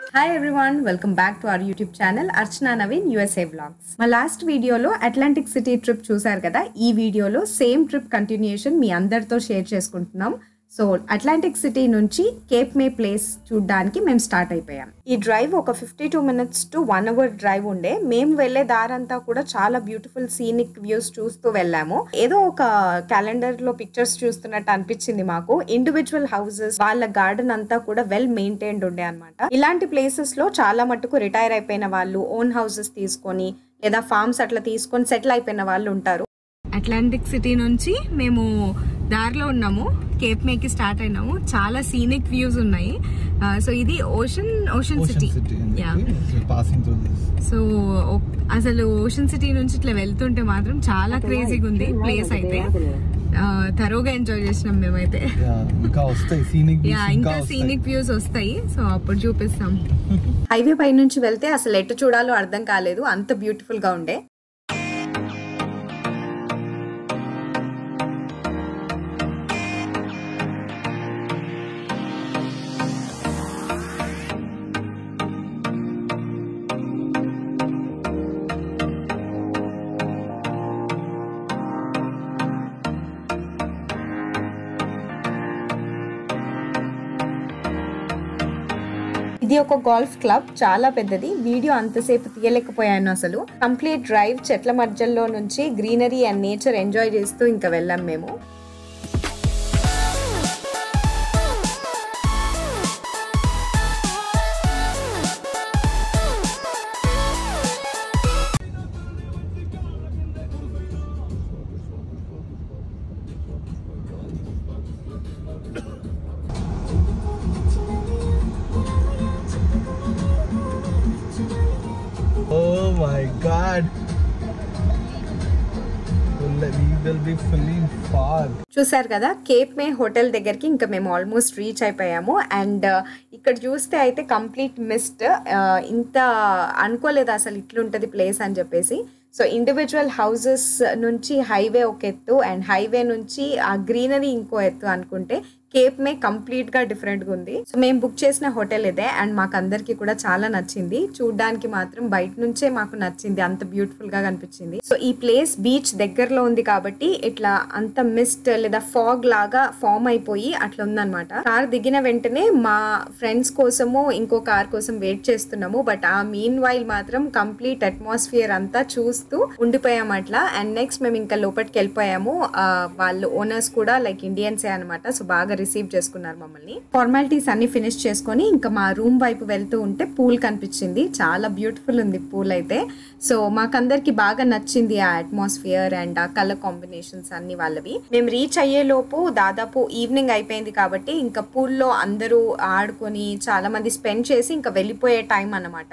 Hi everyone welcome back to our YouTube channel Archana Naveen USA vlogs మా last వీడియోలో Atlantic city trip చూసారు కదా ఈ వీడియోలో సేమ్ ట్రిప్ కంటిన్యూషన్ మీ అందరితో షేర్ చేసుకుంటున్నాం సో అట్లాంటిక్ సిటీ నుంచి కేప్ మే ప్లేస్ చూడడానికి మేము స్టార్ట్ అయిపోయాం ఈ డ్రైవ్ ఒక fifty two minutes to one hour drive ఉండే మేము వెళ్ళే దారంతా కూడా చాలా బ్యూటిఫుల్ సీనిక్ వ్యూస్ చూస్తూ వెళ్ళాము ఏదో ఒక క్యాలెండర్ లో పిక్చర్స్ చూస్తున్నట్టు అనిపించింది మాకు ఇండివిజువల్ హౌసెస్ వాళ్ళ గార్డెన్ అంతా కూడా వెల్ మెయింటైన్డ్ ఉండే అనమాట ఇలాంటి ప్లేసెస్ లో చాలా మట్టుకు రిటైర్ అయిపోయిన వాళ్ళు ఓన్ హౌసెస్ తీసుకొని లేదా ఫార్మ్స్ అట్లా తీసుకొని సెటిల్ అయిపోయిన వాళ్ళు ఉంటారు అట్లాంటిక్ సిటీ నుంచి మేము దారిలో ఉన్నాము కేప్ మేకి స్టార్ట్ అయినాము చాలా సీనిక్ వ్యూస్ ఉన్నాయి సో ఇది ocean ocean city yeah passing through this so అసలు ఓషన్ సిటీ నుంచి ఇట్లా వెళ్తుంటే మాత్రం చాలా క్రేజీగా ఉంది ప్లేస్ అయితే తరోగా ఎంజాయ్ చేసినాం మేమైతే ఇంకా వస్తాయి సీనిక్ యా ఇంకా సీనిక్ వ్యూస్ వస్తాయి సో అప్పుడు చూపిస్తాం హైవే పై నుంచి వెళ్తే అసలు ఎటు చూడాలో అర్థం కాలేదు అంత బ్యూటిఫుల్ గా ఉండే ఇది ఒక గోల్ఫ్ క్లబ్ చాలా పెద్దది వీడియో అంతసేపు తీయలేకపోయాను అసలు కంప్లీట్ డ్రైవ్ చెట్ల మధ్యలో నుంచి గ్రీనరీ అండ్ నేచర్ ఎంజాయ్ చేస్తూ ఇంకా వెళ్ళాం మేము Oh my god. We will be fully in fog. చూసారు కదా కేప్ మే హోటల్ దగ్గరికి ఇంకా మేము ఆల్మోస్ట్ రీచ్ అయిపోయాము అండ్ ఇక్కడ చూస్తే అయితే కంప్లీట్ మిస్ట్ ఇంత అనుకోలేదు అసలు ఇట్లుంటది ప్లేస్ అని చెప్పేసి సో ఇండివిజువల్ హౌసెస్ నుంచి హైవే ఒక ఎత్తు అండ్ హైవే నుంచి ఆ గ్రీనరీ ఇంకో ఎత్తు అనుకుంటే కేప్ మే కంప్లీట్ గా డిఫరెంట్ గా ఉంది సో మేము బుక్ చేసిన హోటల్ ఇదే అండ్ మాకు అందరికి కూడా చాలా నచ్చింది చూడడానికి మాత్రం బయట నుంచే మాకు నచ్చింది అంత బ్యూటిఫుల్ గా కనిపించింది సో ఈ ప్లేస్ బీచ్ దగ్గరలో ఉంది కాబట్టి ఇట్లా అంత మిస్ట్ లేదా ఫాగ్ లాగా ఫామ్ అయిపోయి అట్లా ఉందన్నమాట కార్ దిగిన వెంటనే మా ఫ్రెండ్స్ కోసము ఇంకో కార్ కోసం వెయిట్ చేస్తున్నాము బట్ ఆ మీన్ వైల్ మాత్రం కంప్లీట్ అట్మాస్ఫియర్ అంతా చూస్తూ ఉండిపోయాం అట్లా అండ్ నెక్స్ట్ మేము ఇంకా లోపలికి వెళ్ళిపోయాము ఆ, వాళ్ళు ఓనర్స్ కూడా లైక్ ఇండియన్సే అనమాట సో బాగా రిసీవ్ చేసుకున్నారు మమ్మల్ని ఫార్మాలిటీస్ అన్ని ఫినిష్ చేసుకొని ఇంకా మా రూమ్ వైపు వెళ్తూ ఉంటే పూల్ కనిపించింది చాలా బ్యూటిఫుల్ ఉంది పూల్ అయితే సో మాకందరికి బాగా నచ్చింది ఆ అట్మాస్ఫియర్ అండ్ ఆ కలర్ కాంబినేషన్స్ అన్ని వాళ్ళవి మేము రీచ్ అయ్యే లోపు దాదాపు ఈవినింగ్ అయిపోయింది కాబట్టి ఇంకా పూల్లో అందరూ ఆడుకొని చాలా మంది స్పెండ్ చేసి ఇంకా వెళ్ళిపోయే టైం అన్నమాట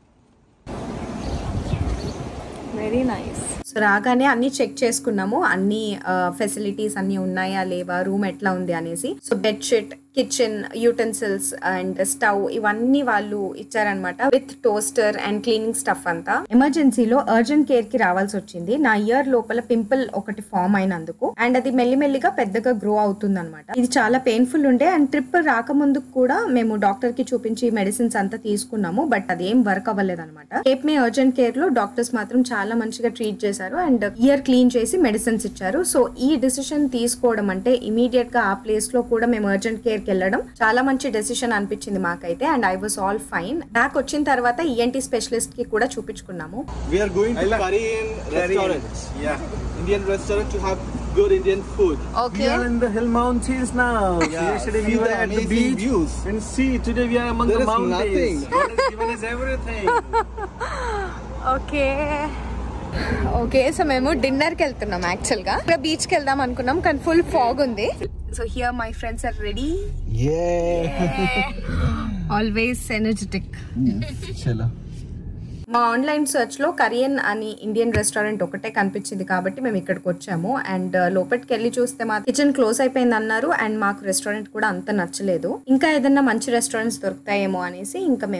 వెరీ నైస్ సో రాగానే అన్ని చెక్ చేసుకున్నాము అన్ని ఫెసిలిటీస్ అన్ని ఉన్నాయా లేవా రూమ్ ఎట్లా ఉంది అనేసి so bedsheet kitchen utensils and stove ఇవన్నీ వాళ్ళు ఇచ్చారనమాట with toaster and cleaning stuff అంతా ఎమర్జెన్సీలో అర్జెంట్ కేర్ కి రావాల్సి వచ్చింది నా ఇయర్ లోపల పింపుల్ ఒకటి ఫామ్ అయినందుకు అండ్ అది మెల్లిమెల్లిగా పెద్దగా గ్రో అవుతుంది అనమాట ఇది చాలా పెయిన్ఫుల్ ఉండే అండ్ ట్రిప్ రాకముందు కూడా మేము డాక్టర్ కి చూపించి మెడిసిన్స్ అంతా తీసుకున్నాము బట్ అదేం వర్క్ అవ్వలేదు అనమాట కేప్ మే అర్జెంట్ కేర్ లో డాక్టర్స్ మాత్రం చాలా మంచిగా ట్రీట్ చేశారు అండ్ ఇయర్ క్లీన్ చేసి మెడిసిన్స్ ఇచ్చారు సో ఈ డిసిషన్ తీసుకోవడం అంటే ఇమీడియట్ గా ఆ ప్లేస్ లో కూడా మేము అర్జెంట్ కేర్ కి వెళ్ళడం చాలా మంచి డెసిషన్ అనిపించింది మాకైతే and I was all fine back వచ్చిన తర్వాత ఈఎన్టీ స్పెషలిస్ట్ కి కూడా చూపించుకున్నాము We are going to Korean restaurant. Yeah, Indian restaurant to have good Indian food. Okay We are in the hill mountains now. Yeah, Yesterday see we were the at the amazing beach. views. And see, today we are among There the is mountains. nothing. God has given us everything. Okay okay so మేము dinner కి వెళ్తున్నాం actual గా beach కి వెళ్దాం అనుకున్నాం కానీ full fog ఉంది so here my friends are ready Yeah. Always energetic Chilla. మా ఆన్లైన్ సెర్చ్ లో కరియన్ అని ఇండియన్ రెస్టారెంట్ ఒకటే కనిపించింది కాబట్టి మేము ఇక్కడికి వచ్చాము అండ్ లోపలికి వెళ్ళి చూస్తే మా కిచెన్ క్లోజ్ అయిపోయింది అన్నారు అండ్ మాకు రెస్టారెంట్ కూడా అంత నచ్చలేదు ఇంకా ఏదన్నా మంచి రెస్టారెంట్స్ దొరుకుతాయేమో అనేసి ఇంకా మేము వెతుకుతూ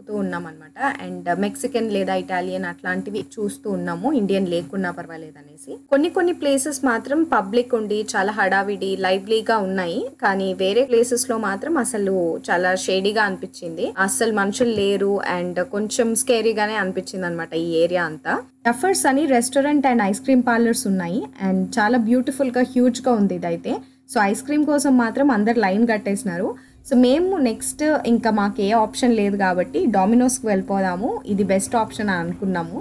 వెతుకుతూ ఉన్నాం అనమాట అండ్ మెక్సికన్ లేదా ఇటాలియన్ అట్లాంటివి చూస్తూ ఉన్నాము ఇండియన్ లేకున్నా పర్వాలేదు అనేసి కొన్ని కొన్ని ప్లేసెస్ మాత్రం పబ్లిక్ ఉండి చాలా హడావిడి లైవ్లీగా ఉన్నాయి కానీ వేరే ప్లేసెస్ లో మాత్రం అసలు చాలా షేడీగా అనిపించింది అసలు మనుషులు లేరు అండ్ కొంచెం స్కేరీగానే అనిపించింది అనమాట ఈ ఏరియా అంతా డఫర్స్ అని restaurant and ice cream parlours ఉన్నాయి అండ్ చాలా బ్యూటిఫుల్ గా హ్యూజ్ గా ఉంది ఇదైతే సో ఐస్ క్రీమ్ కోసం మాత్రం అందరు లైన్ కట్టేసినారు సో మేము నెక్స్ట్ ఇంకా మాకు ఏ ఆప్షన్ లేదు కాబట్టి డామినోస్కి వెళ్ళిపోదాము ఇది బెస్ట్ ఆప్షన్ అని అనుకున్నాము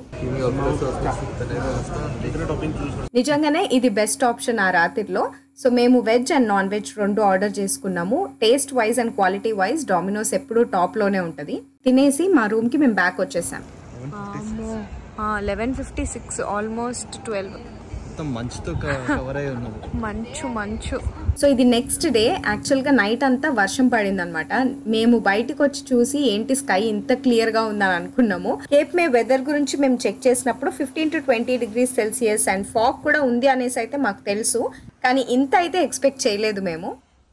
నిజంగానే ఇది బెస్ట్ ఆప్షన్ ఆ రాత్రిలో సో మేము వెజ్ అండ్ నాన్ వెజ్ రెండు ఆర్డర్ చేసుకున్నాము taste wise and quality wise Domino's ఎప్పుడూ టాప్లోనే ఉంటుంది తినేసి మా రూమ్కి మేము బ్యాక్ వచ్చేసాం eleven fifty six almost twelve మొత్తం మంచుతో కవర్ అయి ఉన్నది మంచు మంచు సో ఇది నెక్స్ట్ డే యాక్చువల్గా నైట్ అంతా వర్షం పడింది అనమాట మేము బయటకు వచ్చి చూసి ఏంటి స్కై ఇంత క్లియర్ గా ఉందని అనుకున్నాము కేప్ మే వెదర్ గురించి మేము చెక్ చేసినప్పుడు fifteen to twenty degrees Celsius and fog కూడా ఉంది అనేసి అయితే మాకు తెలుసు కానీ ఇంత అయితే ఎక్స్పెక్ట్ చేయలేదు మేము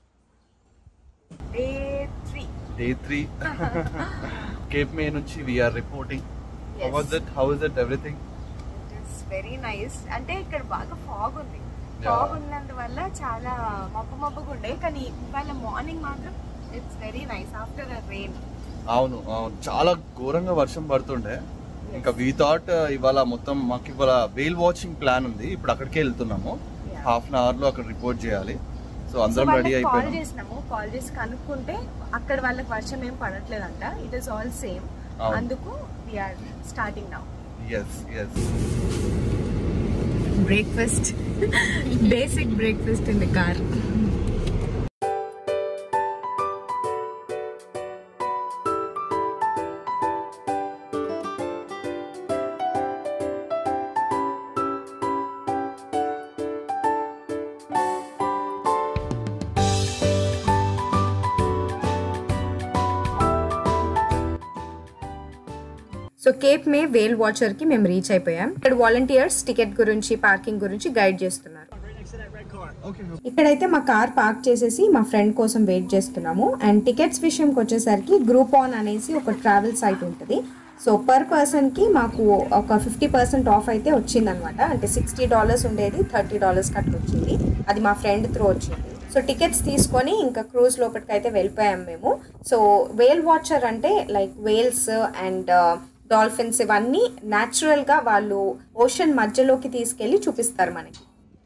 డే త్రీ కేప్ మే నుంచి we're reporting how was it how is it everything very nice అంటే ఇక్కడ బాగా ఫాగ్ ఉంది Yeah. ఫాగ్ ఉన్నందువల్ల చాలా మబ్బు మబ్బుగా ఉండే కానీ ఇవాళ మార్నింగ్ మాత్రం it's very nice after the rain అవును అవును చాలా ఘోరంగా వర్షం పడుతుండే ఇంకా వీ థాట్ ఇవాళ మొత్తం మాకు ఇవాళ వెయిల్ వాచింగ్ ప్లాన్ ఉంది ఇప్పుడు అక్కడికే వెళ్తున్నాము హాఫ్ అన్ అవర్ లో అక్కడ రిపోర్ట్ చేయాలి సో అందరం రెడీ కాల్ అయిపోయినాం చేసినాము కాల్ చేసి కనుక్కుంటే అక్కడ వాళ్ళకి వర్షం ఏం పడట్లేదంట ఇట్ ఇస్ ఆల్ సేమ్ అవును. అందుకు we're starting now yes yes breakfast basic breakfast in the car so Cape May whale watcher కి మేము రీచ్ అయిపోయాం ఇక్కడ వాలంటీర్స్ టికెట్ గురించి పార్కింగ్ గురించి గైడ్ చేస్తున్నారు ఇక్కడైతే మా కార్ పార్క్ చేసేసి మా ఫ్రెండ్ కోసం వెయిట్ చేస్తున్నాము అండ్ టికెట్స్ విషయంకి వచ్చేసరికి గ్రూప్ ఆన్ అనేసి ఒక ట్రావెల్ సైట్ ఉంటుంది సో పర్ పర్సన్కి మాకు ఒక ఫిఫ్టీ పర్సెంట్ ఆఫ్ అయితే వచ్చిందనమాట అంటే సిక్స్టీ డాలర్స్ ఉండేది థర్టీ డాలర్స్ అట్లా వచ్చింది అది మా ఫ్రెండ్ త్రూ వచ్చింది సో టికెట్స్ తీసుకొని ఇంకా క్రూజ్ లోపలికి అయితే వెళ్ళిపోయాం మేము సో వేల్ వాచర్ అంటే లైక్ వేల్స్ అండ్ డాల్ఫిన్స్ ఇవన్నీ న్యాచురల్గా వాళ్ళు ఓషన్ మధ్యలోకి తీసుకెళ్ళి చూపిస్తారు మనకి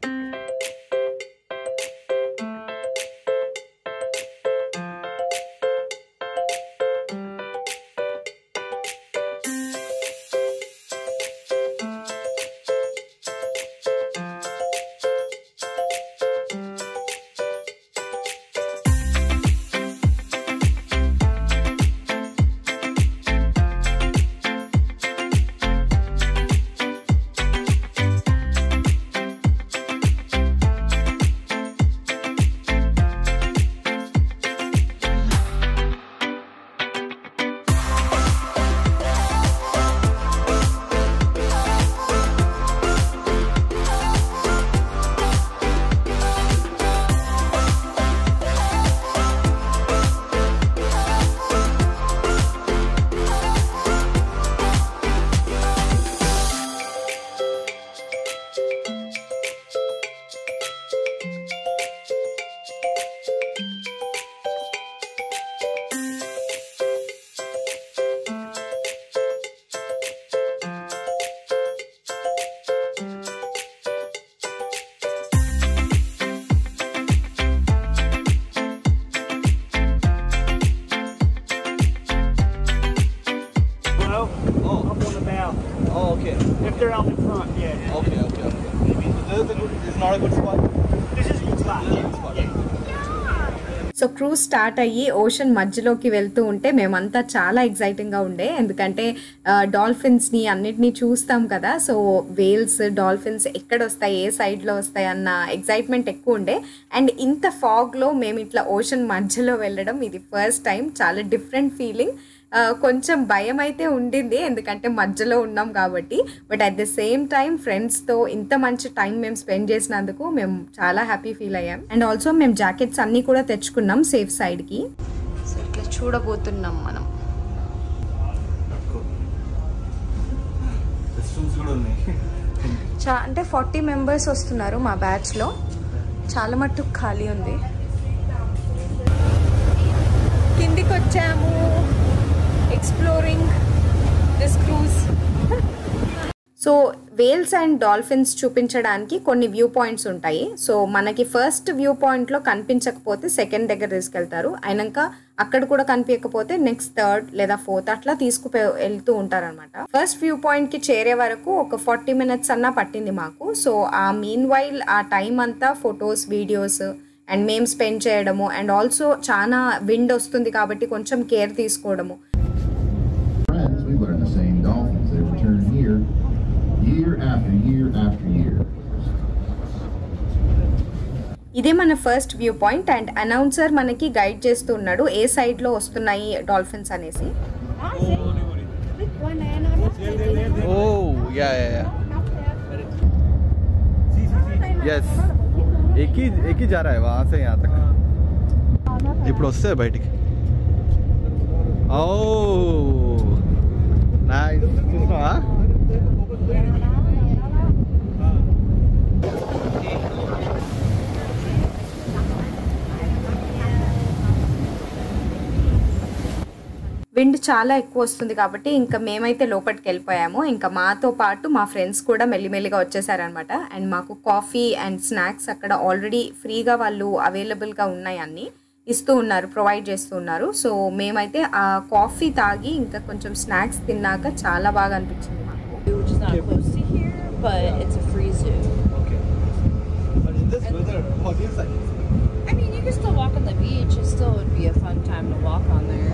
Hello? Oh. Up on the bow. Oh, okay. If they're out in front, yeah. Okay, okay, okay. This is, a good, this is not a good spot. This is a good spot. This is a good spot. So cruise start అయ్యి ocean మధ్యలోకి వెళ్తూ ఉంటే మేమంతా చాలా ఎక్సైటింగ్గా ఉండే ఎందుకంటే డాల్ఫిన్స్ని అన్నిటినీ చూస్తాం కదా సో వేల్స్ డాల్ఫిన్స్ ఎక్కడ వస్తాయి ఏ సైడ్లో వస్తాయి అన్న ఎక్సైట్మెంట్ ఎక్కువ ఉండే అండ్ ఇంత ఫాగ్లో మేము ఇట్లా ఓషన్ మధ్యలో వెళ్ళడం ఇది ఫస్ట్ టైం చాలా డిఫరెంట్ ఫీలింగ్ కొంచెం భయం అయితే ఉండింది ఎందుకంటే మధ్యలో ఉన్నాం కాబట్టి but at the same time ఫ్రెండ్స్తో ఇంత మంచి టైం మేము స్పెండ్ చేసినందుకు మేము చాలా హ్యాపీ ఫీల్ అయ్యాం అండ్ ఆల్సో మేము జాకెట్స్ అన్నీ కూడా తెచ్చుకున్నాం సేఫ్ సైడ్కి సో ఇట్లా చూడబోతున్నాం మనం వాష్రూమ్స్ కూడా ఉన్నాయి చా అంటే ఫార్టీ మెంబర్స్ వస్తున్నారు మా బ్యాచ్లో చాలా మట్టుకు ఖాళీ ఉంది కిందికి వచ్చాము exploring this cruise so whales and dolphins చూపించడానికి కొన్ని వ్యూ పాయింట్స్ ఉంటాయి సో మనకి ఫస్ట్ వ్యూ పాయింట్లో కనిపించకపోతే సెకండ్ దగ్గర తీసుకెళ్తారు అయినాక అక్కడ కూడా కనిపించకపోతే నెక్స్ట్ థర్డ్ లేదా ఫోర్త్ అట్లా తీసుకుపో వెళ్తూ ఉంటారనమాట ఫస్ట్ వ్యూ పాయింట్కి చేరే వరకు ఒక ఫార్టీ మినిట్స్ అన్నా పట్టింది మాకు సో ఆ మీన్ వైల్ ఆ టైం అంతా ఫొటోస్ వీడియోస్ అండ్ మేము స్పెండ్ చేయడము అండ్ ఆల్సో చాలా విండ్ వస్తుంది కాబట్టి కొంచెం కేర్ తీసుకోవడము friends, we learned the same dolphins. They return here year after year after year. ఇదే మన first view point and announcer మనకి గైడ్ చేస్తూ ఉన్నాడు ఏ సైడ్ లో వస్తున్నాయి డాల్ఫిన్స్ అనేసి ఓ యా యా యా यस एक ही एक ही जा रहा है वहां से यहाँ तक ఇప్పుడు వస్తే బయటికి ఓ నైస్ చూసినావా విండ్ చాలా ఎక్కువ వస్తుంది కాబట్టి ఇంకా మేమైతే లోపలికి వెళ్ళిపోయాము ఇంకా మాతో పాటు మా ఫ్రెండ్స్ కూడా మెల్లిమెల్లిగా వచ్చేసారనమాట అండ్ మాకు కాఫీ అండ్ స్నాక్స్ అక్కడ ఆల్రెడీ ఫ్రీగా వాళ్ళు అవైలబుల్గా ఉన్నాయి అన్ని ఇస్తూ ఉన్నారు ప్రొవైడ్ చేస్తూ ఉన్నారు సో మేమైతే ఆ కాఫీ తాగి ఇంకా కొంచెం స్నాక్స్ తిన్నాక చాలా బాగా అనిపించింది మాకు which is not close to here, but it's a free zoo. Okay in this weather how do you say I mean, you can still walk on the beach. It still would be a fun time to walk on there.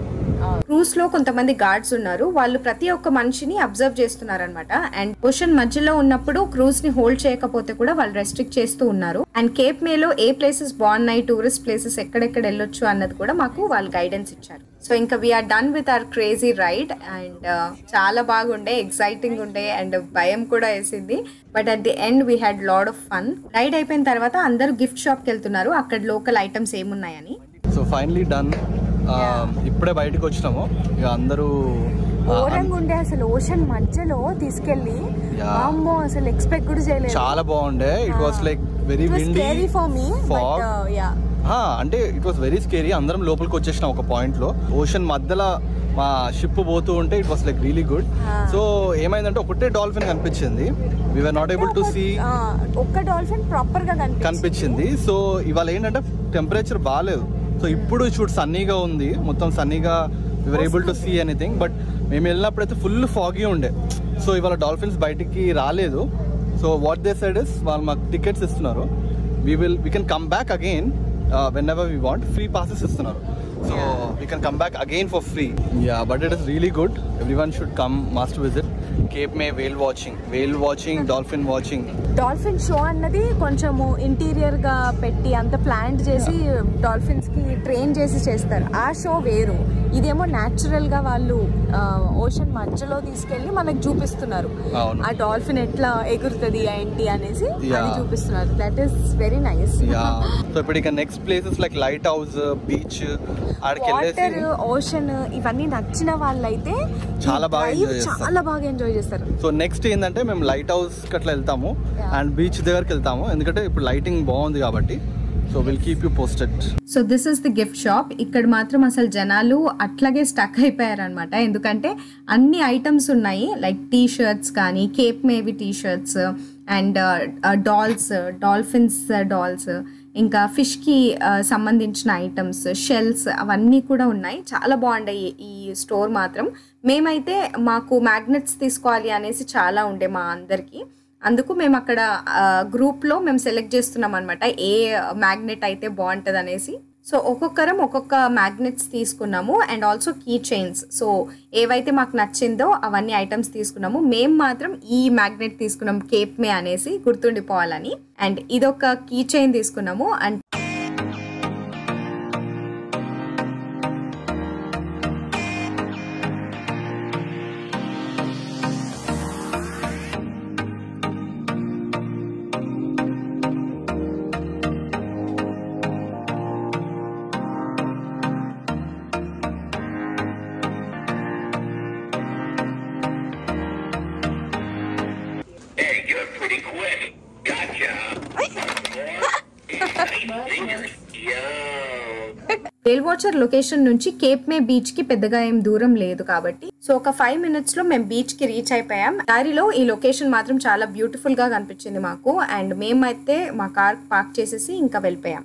Cruise లో కొంతమంది guards ఉన్నారు వాళ్ళు ప్రతి ఒక్క మనిషిని observe చేస్తున్నారనమాట and ocean మధ్యలో ఉన్నప్పుడు క్రూజ్ ని హోల్డ్ చేయకపోతే కూడా వాళ్ళు రెస్ట్రిక్ట్ చేస్తూ ఉన్నారు అండ్ కేప్ మేలో ఏ ప్లేసెస్ బాగున్నాయి టూరిస్ట్ ప్లేసెస్ ఎక్కడెక్కడ వెళ్ళొచ్చు అన్నది కూడా మాకు వాళ్ళు గైడెన్స్ ఇచ్చారు సో ఇంకా we're done with our crazy ride and చాలా బాగుండే ఎక్సైటింగ్ ఉండే అండ్ భయం కూడా వేసింది but at the end we had lot of fun ride అయిపోయిన తర్వాత అందరూ గిఫ్ట్ షాప్ కి వెళ్తున్నారు అక్కడ లోకల్ ఐటమ్స్ ఏమున్నాయని సో ఫైనలీ డన్ ఇప్పుడే బయటకు వచ్చినాము ఇక అందరూ ఆ, ఘోరంగా ఉండే అసలు ఓషన్ మధ్యలో తీసుకెళ్ళి Yeah. అమ్మో అసలు ఎక్స్పెక్ట్ కూడా చేయలేదు చాలా బాగుండే it was like very windy scary for me fog yeah అంటే ఇట్ వాస్ వెరీ స్కేరీ అందరం లోపలికి వచ్చేసినాం ఒక పాయింట్ లో ఓషన్ మధ్యలో మా షిప్ పోతూ ఉంటే it was like really good so ఏమైందంటే ఒకటే డాల్ఫిన్ కనిపించింది we're not able to see ఒక్క డాల్ఫిన్ ప్రాపర్ గా కనిపించింది కనిపించింది సో ఇవాళ ఏంటంటే టెంపరేచర్ బాగాలేదు సో ఇప్పుడు చూడు సన్నీగా ఉంది మొత్తం సన్నీగా we were able to see anything but మేము వెళ్ళినప్పుడు అయితే ఫుల్ ఫాగీ ఉండే సో ఇవాళ డాల్ఫిన్స్ బయటికి రాలేదు so what they said is వాళ్ళు మాకు టికెట్స్ ఇస్తున్నారు we will we can come back again whenever we want free passes ఇస్తున్నారు so we can come back again for free yeah but it is really good everyone should come must visit Cape May whale watching Vel watching dolphin watching dolphin show అన్నది కొంచెము interior గా పెట్టి అంత plan చేసి dolphins కి train చేసి చేస్తారు ఆ షో వేరు ఇదేమో న్యాచురల్ గా వాళ్ళు ఓషన్ మధ్యలో తీసుకెళ్లి మనకు చూపిస్తున్నారు అవును. ఆ డాల్ఫిన్ ఎట్లా ఎగురుతుంది ఏంటి అనేసి అది Yeah. చూపిస్తున్నారు that is very nice yeah so ఇప్పుడు ఇక next places like lighthouse beach ఆడికి వాటర్ వెళ్ళేసి ఓషన్ ఇవన్నీ నచ్చిన వాళ్ళైతే ఈ చాలా బాగా drive enjoy చేస్తారు. చాలా బాగా ఎంజాయ్ చేస్తారు సో నెక్స్ట్ ఏంటంటే మేము లైట్ హౌస్ కి అట్లా వెళ్తాము Yeah. అండ్ బీచ్ దగ్గరికి వెళ్తాము ఎందుకంటే ఇప్పుడు లైటింగ్ బాగుంది కాబట్టి so will keep you posted so this is the gift shop ఇక్కడ మాత్రం అసలు జనాలు అట్లాగే స్టక్ అయిపోయారనమాట ఎందుకంటే అన్ని ఐటమ్స్ ఉన్నాయి లైక్ టీ షర్ట్స్ కానీ కేప్ మేవి T shirts and dolls dolphins dolls ఇంకా ఫిష్కి సంబంధించిన ఐటమ్స్ షెల్స్ అవన్నీ కూడా ఉన్నాయి చాలా బాగుంటాయి ఈ స్టోర్ మాత్రం మేమైతే మాకు మ్యాగ్నెట్స్ తీసుకోవాలి అనేసి చాలా ఉండే మా అందరికీ అందుకు మేము అక్కడ గ్రూప్లో మేము సెలెక్ట్ చేస్తున్నాం అనమాట ఏ మ్యాగ్నెట్ అయితే బాగుంటుంది అనేసి సో ఒక్కొక్కరం ఒక్కొక్క మ్యాగ్నెట్స్ తీసుకున్నాము and also key chains so ఏవైతే మాకు నచ్చిందో అవన్నీ ఐటమ్స్ తీసుకున్నాము మేము మాత్రం ఈ మ్యాగ్నెట్ తీసుకున్నాం కేప్ మే అనేసి గుర్తుండిపోవాలని అండ్ ఇదొక కీ చైన్ తీసుకున్నాము అండ్ వేల్ వాచర్ లొకేషన్ నుంచి కేప్ మే బీచ్ కి పెద్దగా ఏం దూరం లేదు కాబట్టి సో ఒక ఫైవ్ మినిట్స్ లో మేము బీచ్ కి రీచ్ అయిపోయాం దారిలో ఈ లొకేషన్ మాత్రం చాలా బ్యూటిఫుల్ గా కనిపించింది మాకు అండ్ మేమైతే మా కార్ పార్క్ చేసేసి ఇంకా వెళ్ళిపోయాం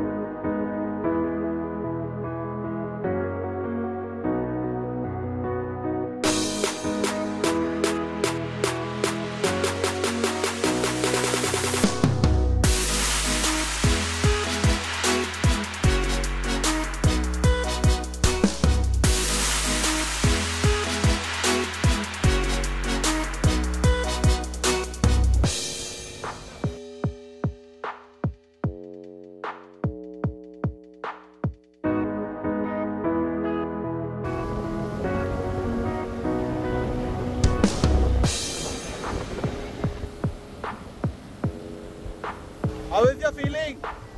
How is your feeling?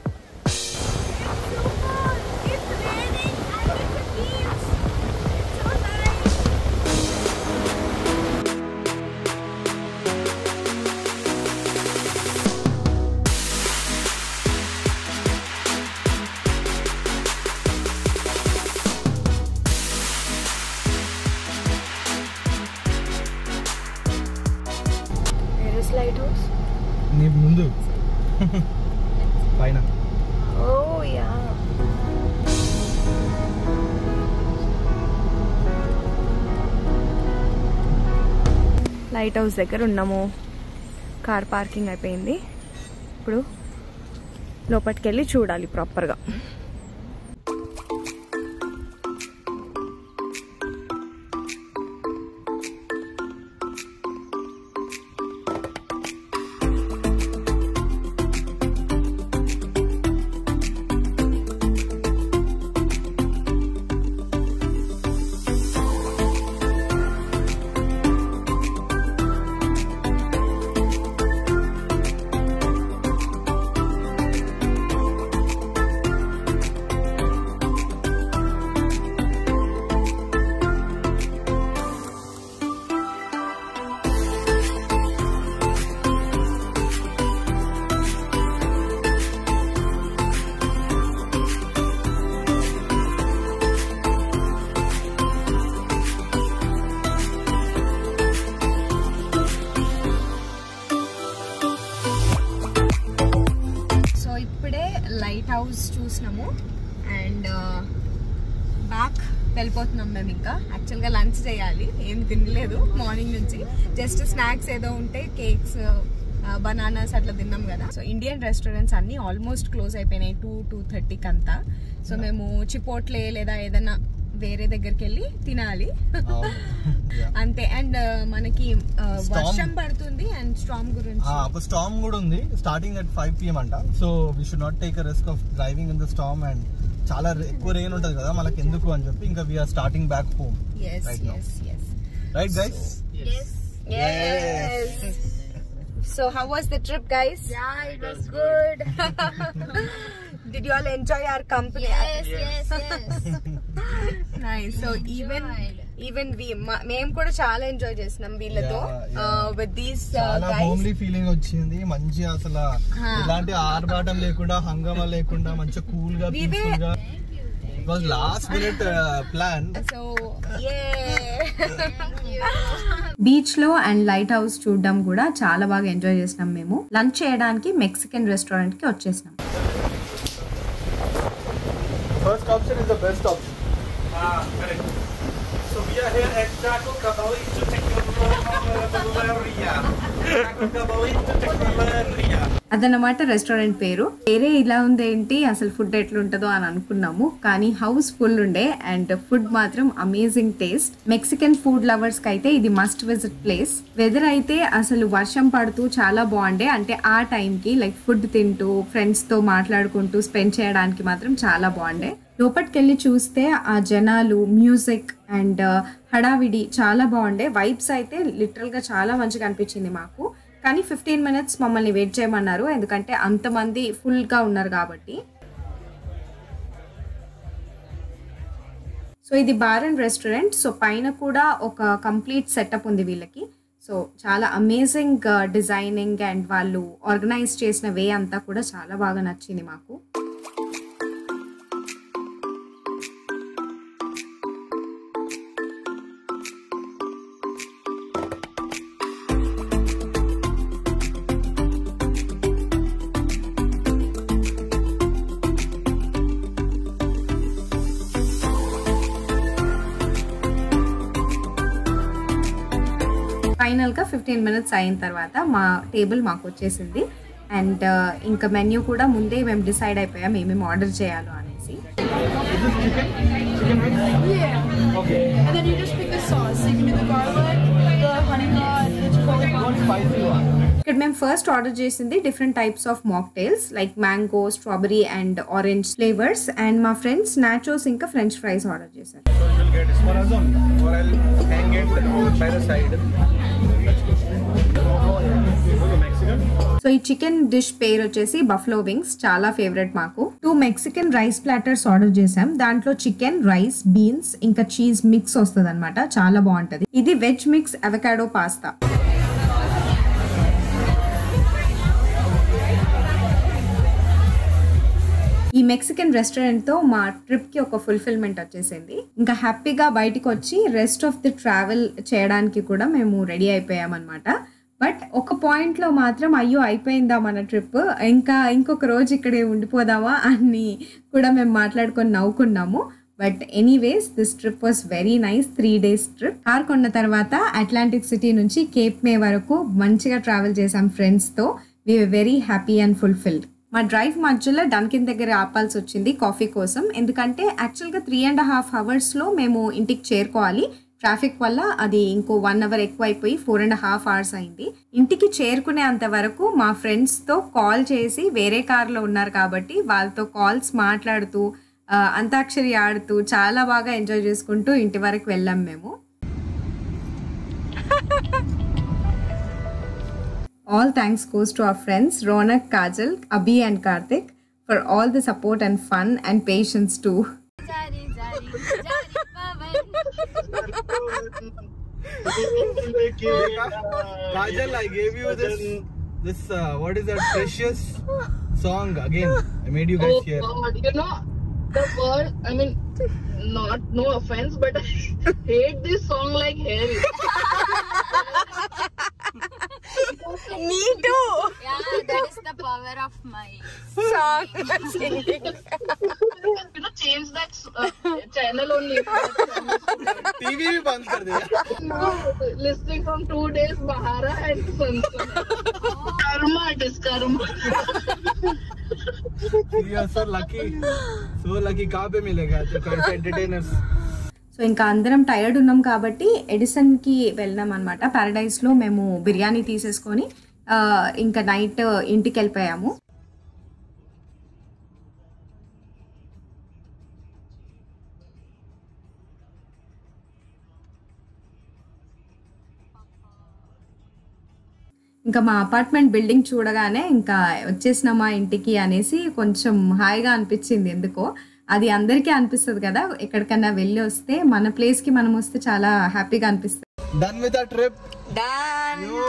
Lighthouse నీ ముందు పైన ఓ యా లైట్ హౌస్ దగ్గర ఉన్నాము కార్ పార్కింగ్ అయిపోయింది ఇప్పుడు లోపలికి వెళ్ళి చూడాలి ప్రాపర్గా సో ఇప్పుడే లైట్ హౌస్ చూసినాము అండ్ బ్యాక్ వెళ్ళిపోతున్నాం మేము ఇంకా యాక్చువల్గా లంచ్ చేయాలి ఏం తినలేదు మార్నింగ్ నుంచి జస్ట్ స్నాక్స్ ఏదో ఉంటే కేక్స్ బనానాస్ అట్లా తిన్నాం కదా సో ఇండియన్ రెస్టారెంట్స్ అన్ని ఆల్మోస్ట్ క్లోజ్ అయిపోయినాయి టూ టూ థర్టీకి అంతా సో మేము చిపోట్లే లేదా ఏదైనా వేరే దగ్గరికి వెళ్ళి తినాలి అంతే అండ్ మనకి ఆ, Storm. వర్షం పడుతుంది అండ్ స్ట్రామ్ గురించి ఒక స్టామ్ కూడా ఉంది స్టార్టింగ్ అట్ ఫైవ్ పిఎం అంట so we should not take a risk of driving in the storm and చాలా ఎక్కువ రెయిన్ ఉంటుంది కదా మనకి ఎందుకు అని చెప్పి ఇంకా we're starting back home yes right now. yes yes right guys Yes. So how was the trip, guys? Yeah, it was good. Did you all enjoy our company? Yes, yes, yes. Nice. So even Enjoyed. even we ma- మేము కూడా చాలా enjoy చేసినాం వీళ్ళతో Yeah, yeah. With these చాలా guys homely feeling వచ్చింది మంచి అసలు ఎలాంటి ఆర్భాటం లేకుండా హంగామా లేకుండా మంచిగా కూల్ గా We were- పీస్ఫుల్ గా it was last minute plan so beach లో అండ్ లైట్ హౌస్ చూడడం కూడా చాలా బాగా ఎంజాయ్ చేసినాం మేము లంచ్ చేయడానికి మెక్సికన్ రెస్టారెంట్ కి వచ్చేసినాం first option is the best option Ah, correct. So we are here at Taco Caballito Tecnoloria. Taco Caballito Tecnoloria. అదన్నమాట రెస్టారెంట్ పేరు వేరే ఇలా ఉందేంటి అసలు ఫుడ్ ఎట్లుంటుందో అని అనుకున్నాము కానీ హౌస్ ఫుల్ ఉండే అండ్ ఫుడ్ మాత్రం amazing taste Mexican food lovers కి అయితే ఇది మస్ట్ విజిట్ ప్లేస్ వెదర్ అయితే అసలు వర్షం పడుతూ చాలా బాగుండే అంటే ఆ టైంకి లైక్ ఫుడ్ తింటూ ఫ్రెండ్స్ తో మాట్లాడుకుంటూ స్పెండ్ చేయడానికి మాత్రం చాలా బాగుండే లోపలికి వెళ్ళి చూస్తే ఆ జనాలు మ్యూజిక్ అండ్ హడావిడి చాలా బాగుండే వైబ్స్ అయితే లిటరల్ గా చాలా మంచిగా అనిపించింది మాకు కానీ ఫిఫ్టీన్ మినిట్స్ మమ్మల్ని వెయిట్ చేయమన్నారు ఎందుకంటే అంతమంది ఫుల్ గా ఉన్నారు కాబట్టి సో ఇది బార్ అండ్ రెస్టారెంట్ సో పైన కూడా ఒక కంప్లీట్ సెటప్ ఉంది వీళ్ళకి సో చాలా అమేజింగ్ డిజైనింగ్ అండ్ వాళ్ళు ఆర్గనైజ్ చేసిన వే అంతా కూడా చాలా బాగా నచ్చింది మాకు ఫైనల్గా ఫిఫ్టీన్ మినిట్స్ అయిన తర్వాత మా టేబుల్ మాకు వచ్చేసింది అండ్ ఇంకా మెన్యూ కూడా ముందే మేము డిసైడ్ అయిపోయాం ఏమేమి ఆర్డర్ చేయాలో అనేసి And then you just pick the sauce. So you can do the garlic, the honey pot, the chipotle. ఇక్కడ మేము ఫస్ట్ ఆర్డర్ చేసింది different types of mocktails like mango strawberry and orange flavours and మా friends nachos ఇంకా French fries order చేశారు So you'll get Esperanza only, or I'll hang it by the side. Mexican? So ఈ chicken dish పేరు వచ్చేసి buffalo wings చాలా favourite మాకు two Mexican rice platters order చేసాం దాంట్లో చికెన్ రైస్ బీన్స్ ఇంకా చీజ్ మిక్స్ వస్తుంది అనమాట చాలా బాగుంటది ఇది వెజ్ మిక్స్ అవకాడో పాస్తా ఈ మెక్సికన్ రెస్టారెంట్ తో మా ట్రిప్ కి ఒక ఫుల్ఫిల్మెంట్ వచ్చేసింది ఇంకా హ్యాపీగా బయటికి వచ్చి రెస్ట్ ఆఫ్ ది ట్రావెల్ చేయడానికి కూడా మేము రెడీ అయిపోయామన్నమాట బట్ ఒక పాయింట్ లో మాత్రం అయ్యో అయిపోయిందా మన ట్రిప్ ఇంకా ఇంకొక రోజు ఇక్కడే ఉండిపోదామా అని కూడా మేము మాట్లాడుకొని నవ్వుకున్నాము but anyways this trip was very nice three days trip car కొన్న తర్వాత అట్లాంటిక్ సిటీ నుంచి కేప్ మే వరకు మంచిగా ట్రావెల్ చేసాం ఫ్రెండ్స్తో we very happy and fulfilled మా డ్రైవ్ మధ్యలో డంకిన్ దగ్గర ఆపాల్సి వచ్చింది కాఫీ కోసం ఎందుకంటే యాక్చువల్గా త్రీ అండ్ హాఫ్ అవర్స్లో మేము ఇంటికి చేరుకోవాలి ట్రాఫిక్ వల్ల అది ఇంకో వన్ అవర్ ఎక్కువ అయిపోయి ఫోర్ అండ్ హాఫ్ అవర్స్ అయింది ఇంటికి చేరుకునే అంత వరకు మా ఫ్రెండ్స్తో కాల్ చేసి వేరే కార్లో ఉన్నారు కాబట్టి వాళ్ళతో కాల్స్ మాట్లాడుతూ ఆ, అంతాక్షరి ఆడుతూ చాలా బాగా ఎంజాయ్ చేసుకుంటూ ఇంటి వరకు వెళ్ళాం మేము All thanks goes to our friends Ronak, Kajal, Abhi, and Karthik for all the support and fun and patience too. Kajal, I gave you this, this uh, what is that precious song again. I made you guys Oh hear. God, you know the word. I mean, not no offense, but I hate this song like hell. Me too. Yeah, that is the power of my. Song. you know, change that uh, channel only. TV भी बंद कर दिया. no, listening from two days Bahara and Sunset. karma, it is karma. You are so lucky. So lucky. कहाँ पे मिलेगा? तो कैसे entertainers? So ఇంకా అందరం టైర్డ్ ఉన్నాం కాబట్టి ఎడిసన్కి వెళ్ళినాం అనమాట ప్యారడైస్లో మేము బిర్యానీ తీసేసుకొని ఆ, ఇంకా నైట్ ఇంటికి వెళ్ళిపోయాము ఇంకా మా అపార్ట్మెంట్ బిల్డింగ్ చూడగానే ఇంకా వచ్చేసినామా ఇంటికి అనేసి కొంచెం హాయిగా అనిపించింది ఎందుకో అది అందరికీ అనిపిస్తుంది కదా ఎక్కడికన్నా వెళ్ళి వస్తే మన ప్లేస్కి మనం వస్తే చాలా హ్యాపీగా అనిపిస్తుంది Done with our trip. Done. You.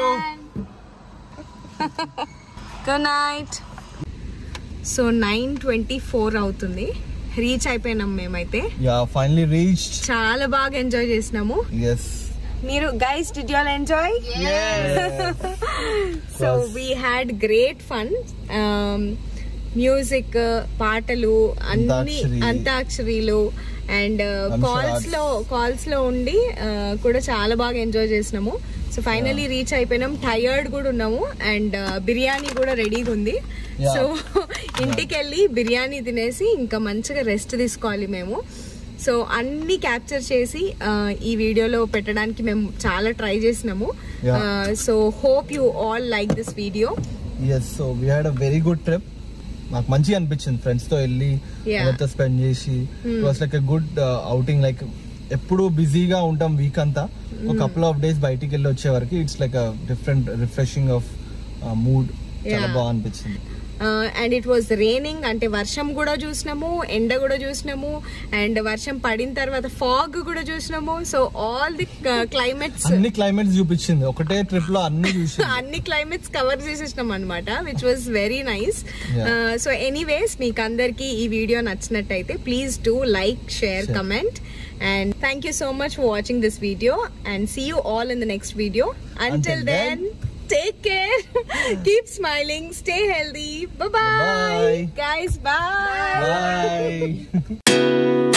Good night. So nine twenty four అవుతుంది రీచ్ అయిపోయినాం మేమైతే Yeah, finally reached. చాలా బాగా ఎంజాయ్ చేసినాము Yes. మీరు guys did you all enjoy Yes. So we had great fun music పాటలు అన్ని అంతాక్షరి. అంతాక్షరీలు అండ్ కాల్స్ లో కాల్స్ లో ఉండి uh, కూడా చాలా బాగా ఎంజాయ్ చేసినాము సో ఫైనలీ రీచ్ అయిపోయినాం టయర్డ్ కూడా ఉన్నాము అండ్ బిర్యానీ కూడా రెడీగా ఉంది Yeah. సో ఇంటికి వెళ్ళి బిర్యానీ తినేసి ఇంకా మంచిగా రెస్ట్ తీసుకోవాలి మేము సో అన్ని క్యాప్చర్ చేసి ఆ, ఈ వీడియోలో పెట్టడానికి మేము చాలా ట్రై చేసినాము Yeah. So hope you all like this video yes so we had a very good trip నాకు మంచిగా అనిపించింది ఫ్రెండ్స్ తో వెళ్ళి Yeah. ఎవరితో స్పెండ్ చేసి was like a good outing like ఎప్పుడు బిజీగా ఉంటాం వీక్ అంతా ఒక కపుల్ ఆఫ్ డేస్ బయటికి వెళ్ళి వచ్చే వరకు it's like different refreshing of mood చాలా Yeah. బాగా అనిపించింది అండ్ ఇట్ వాజ్ రైనింగ్ అంటే వర్షం కూడా చూసినాము ఎండ కూడా చూసినాము అండ్ వర్షం పడిన తర్వాత ఫాగ్ కూడా చూసినాము సో ఆల్ ది క్లైమేట్స్ అన్ని క్లైమేట్స్ చూపించింది ఒకటే ట్రిప్ లో అన్ని చూసి అన్ని క్లైమేట్స్ కవర్ చేసేసినాం అనమాట which was very nice Yeah. So anyways మీకు అందరికి ఈ వీడియో నచ్చినట్టయితే please do like share Sure. Comment and thank you so much for watching this video and see you all in the next video until Until then then, take care keep smiling stay healthy bye Bye. Guys bye bye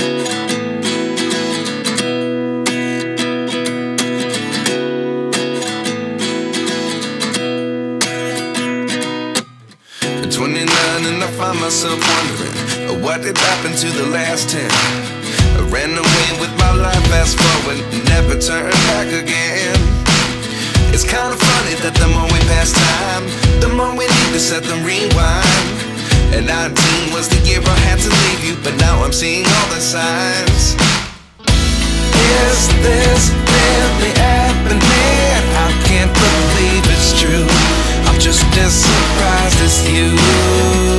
could happen to the last ten. I ran away with my life, fast forward, never turn back again. It's kind of funny that the more we pass time, the more we need to set the rewind. And 19 was the year I had to leave you, but now I'm seeing all the signs. Is this really happening? I can't believe it's true. I'm just as surprised as you.